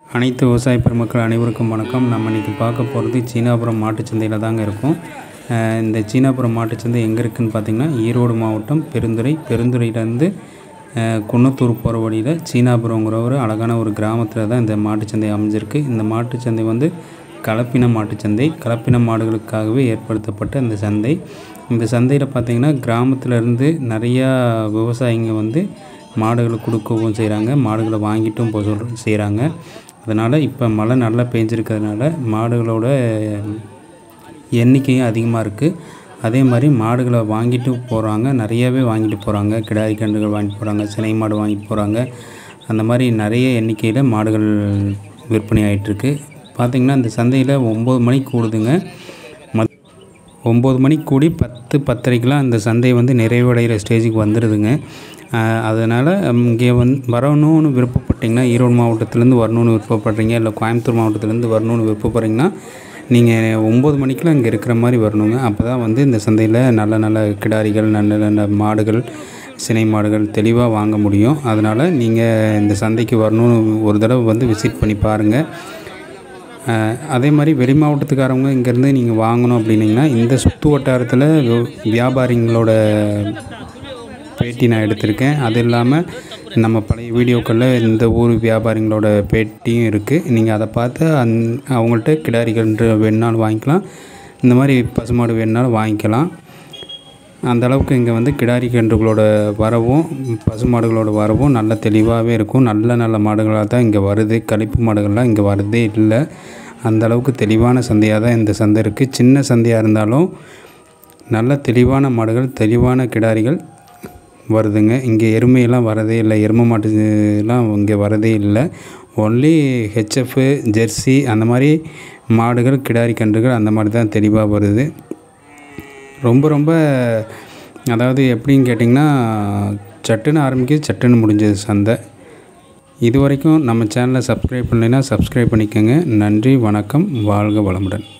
அனைத்து விவசாய பெருமக்கள் அனைவருக்கும் வணக்கம் நம்ம இன்றைக்கி பார்க்க போகிறது சீனாபுரம் மாட்டுச் சந்தையில் தாங்க இருக்கும் அஹ் இந்த சீனாபுரம் மாட்டுச் சந்தை எங்கே இருக்குதுன்னு பார்த்தீங்கன்னா ஈரோடு மாவட்டம் பெருந்துறை பெருந்துறையிலேருந்து அஹ், குன்னத்தூர் போகிற வழியில் சீனாபுரங்கிற ஒரு அழகான ஒரு கிராமத்தில் தான் இந்த மாட்டுச் சந்தை அமைஞ்சிருக்கு இந்த மாட்டுச் சந்தை வந்து கலப்பின மாட்டுச் சந்தை கலப்பின மாடுகளுக்காகவே ஏற்படுத்தப்பட்ட இந்த சந்தை இந்த சந்தையில் பார்த்தீங்கன்னா கிராமத்துல இருந்து நிறையா விவசாயிங்க வந்து மாடுகளை கொடுக்கவும் செய்கிறாங்க மாடுகளை வாங்கிட்டும் போக சொல் செய்கிறாங்க அதனால் இப்போ மழை நல்லா பெஞ்சிருக்கிறதுனால மாடுகளோட எண்ணிக்கையும் அதிகமாக இருக்குது அதே மாதிரி மாடுகளை வாங்கிட்டு போகிறாங்க நிறையவே வாங்கிட்டு போகிறாங்க கிடாரி கன்றுகள் வாங்கிட்டு போகிறாங்க சினை மாடு வாங்கிட்டு போகிறாங்க அந்த மாதிரி நிறைய எண்ணிக்கையில் மாடுகள் விற்பனை ஆகிட்டுருக்கு பார்த்திங்கன்னா இந்த சந்தையில் ஒம்பது மணிக்கு கூடுதுங்க மத் ஒம்பது மணிக்கு கூடி பத்து பத்தரைக்கெலாம் அந்த சந்தை வந்து நிறைவடைகிற ஸ்டேஜுக்கு வந்துடுதுங்க அதனால் இங்கே வந் வரணும்னு விருப்பப்பட்டீங்கன்னா ஈரோடு மாவட்டத்துலேருந்து வரணும்னு விருப்பப்படுறீங்க இல்லை கோயம்புத்தூர் மாவட்டத்துலேருந்து வரணும்னு விருப்பப்படுறீங்கன்னா நீங்கள் ஒம்பது மணிக்கெலாம் இங்கே இருக்கிற மாதிரி வரணுங்க அப்போ தான் வந்து இந்த சந்தையில் நல்ல நல்ல கிடாரிகள் நல்ல நல்ல மாடுகள் சினை மாடுகள் தெளிவாக வாங்க முடியும் அதனால் நீங்கள் இந்த சந்தைக்கு வரணும்னு ஒரு தடவை வந்து விசிட் பண்ணி பாருங்கள் அஹ் அதே மாதிரி வெளி மாவட்டத்துக்காரவங்க இங்கேருந்து நீங்கள் வாங்கணும் அப்படின்னீங்கன்னா இந்த சுற்று வட்டாரத்தில் விவ- வியாபாரிங்களோட பேட்டி நான் எடுத்திருக்கேன் அது இல்லாமல் நம்ம பழைய வீடியோக்களில் இந்த ஊர் வியாபாரிங்களோட பேட்டியும் இருக்குது நீங்கள் அதை பார்த்து அந் அவங்கள்ட்ட கிடாரிகள் வேணுனாலும் வாங்கிக்கலாம் இந்த மாதிரி பசுமாடு வேணுனாலும் வாங்கிக்கலாம் அந்த அளவுக்கு இங்கே வந்து கிடாரி கன்றுகளோட வரவும் பசுமாடுகளோட வரவும் நல்ல தெளிவாகவே இருக்கும் நல்ல நல்ல மாடுகளாக தான் இங்கே வருது கழிப்பு மாடுகள்லாம் இங்கே வரதே இல்லை அந்த அளவுக்கு தெளிவான சந்தையாக தான் இந்த சந்தை இருக்குது சின்ன சந்தையாக இருந்தாலும் நல்ல தெளிவான மாடுகள் தெளிவான கிடாரிகள் வருதுங்க இங்கே எருமையெல்லாம் வரதே இல்லை எருமை மாட்டுலாம் இங்கே வரதே இல்லை ஒன்லி ஹெச்எஃப் ஜெர்சி அந்த மாதிரி மாடுகள் கிடாரி கன்றுகள் அந்த மாதிரி தான் தெளிவாக வருது ரொம்ப ரொம்ப அதாவது எப்படின்னு கேட்டிங்கன்னா சட்டுன்னு ஆரம்பிக்குது சட்டுன்னு முடிஞ்சது சந்தை இது வரைக்கும் நம்ம சேனலை சப்ஸ்கிரைப் பண்ணலைன்னா சப்ஸ்கிரைப் பண்ணிக்கோங்க நன்றி வணக்கம் வாழ்க வளமுடன்